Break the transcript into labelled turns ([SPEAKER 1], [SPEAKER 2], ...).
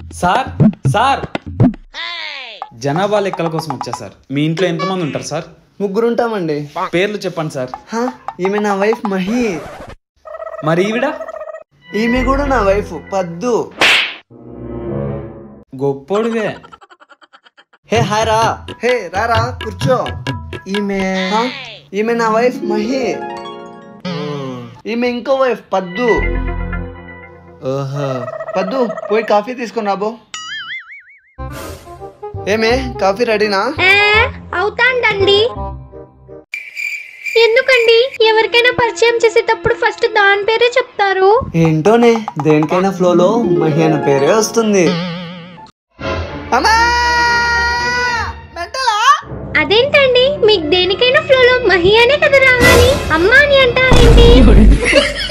[SPEAKER 1] Sir sir జనాభా లెక్కల కోసం వచ్చా సార్ మీ ఇంట్లో ఎంతమంది ఉంటారు సార్
[SPEAKER 2] ముగ్గురు ఉంటామండి
[SPEAKER 1] పేర్లు చెప్పండి సార్
[SPEAKER 2] హా, ఈమె నా వైఫ్ మహి
[SPEAKER 1] మరి ఈవిడ
[SPEAKER 2] ఈమె కూడా నా వైఫ్ పద్దు
[SPEAKER 1] గొప్పోడివే
[SPEAKER 2] హే హాయ్ రా హే రారా కూర్చో ఈమె హా, ఈమె నా వైఫ్ మహి ఈమె ఇంకో వైఫ్ పద్దు ఓహో పద్దు పోయి కాఫీ తీసుకుని రాబో ఏమే కాఫీ రెడీనా
[SPEAKER 3] ఏ, అవుతాండండి ఎందుకండి ఎవరికైనా పరిచయం చేసేటప్పుడు ఫస్ట్ దాని పేరే చెప్తారు
[SPEAKER 2] ఏంటోనే దేనికైనా ఫ్లోలో మహి అనే పేరే వస్తుంది అమ్మా! మెంటలా?
[SPEAKER 3] అదేంటండి మీకు దేనికైనా ఫ్లోలో మహి అనే కదా రావాలి అమ్మా అని అంటారేంటి